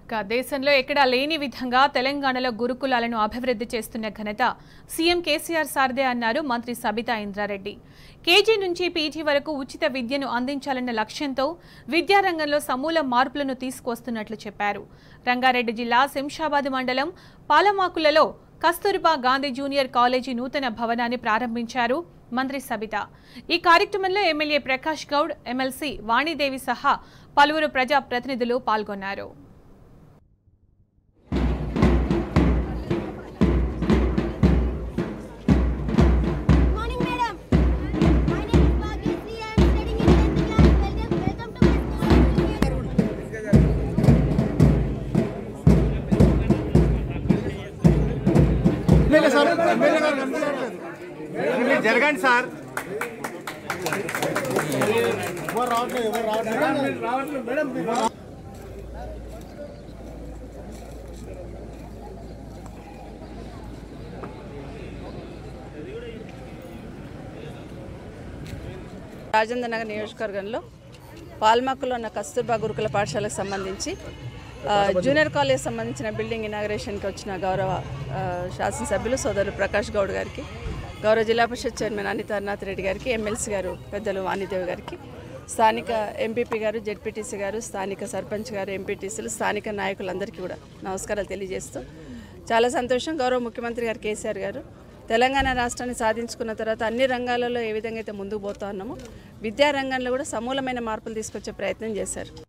ఇక దేశంలో ఎక్కడా లేని విధంగా తెలంగాణలో గురుకులాలను అభివృద్ధి చేస్తున్న ఘనత సీఎం కేసీఆర్ సార్దే అన్నారు మంత్రి సబితా ఇంద్రారెడ్డి కేజీ నుంచి పీజీ వరకు ఉచిత విద్యను అందించాలన్న లక్ష్యంతో విద్యారంగంలో సమూల మార్పులను తీసుకొస్తున్నట్లు చెప్పారు రంగారెడ్డి జిల్లా శంషాబాద్ మండలం పాలమాకులలో కస్తూరిబా గాంధీ జూనియర్ కాలేజీ నూతన భవనాన్ని ప్రారంభించారు మంత్రి సబిత ఈ కార్యక్రమంలో ఎమ్మెల్యే ప్రకాష్ గౌడ్ ఎమ్మెల్సీ వాణిదేవి సహా పలువురు ప్రజా ప్రతినిధులు పాల్గొన్నారు Good morning, madam. My name is Bhagyashree. I am studying in 10th class. Welcome, welcome to my school. మీరు జరగండి సార్ రాజేంద్ర నగర్ నియోజకవర్గంలో పాల్మాకులో ఉన్న కస్తూర్బా గురుకుల పాఠశాలకు సంబంధించి ఆ, జూనియర్ కాలేజ్ సంబంధించిన బిల్డింగ్ ఇనాగరేషన్కి వచ్చిన గౌరవ ఆ, శాసనసభ్యులు సోదరులు ప్రకాష్ గౌడ్ గారికి గౌరవ జిల్లా పరిషత్ చైర్మన్ అనిత అరునాథ్ రెడ్డి గారికి ఎమ్మెల్సీ గారు పెద్దలు వాణిదేవి గారికి స్థానిక ఎంపీపీ గారు జెడ్పీటీసీ గారు స్థానిక సర్పంచ్ గారు ఎంపీటీసీలు స్థానిక నాయకులందరికీ కూడా నమస్కారాలు తెలియజేస్తూ చాలా సంతోషం గౌరవ ముఖ్యమంత్రి గారు కేసీఆర్ గారు తెలంగాణ రాష్ట్రాన్ని సాధించుకున్న తర్వాత అన్ని రంగాలలో ఏ విధంగా అయితే ముందుకు పోతా ఉన్నామో విద్యా రంగంలో కూడా సమూలమైన మార్పులు తీసుకొచ్చే ప్రయత్నం చేశారు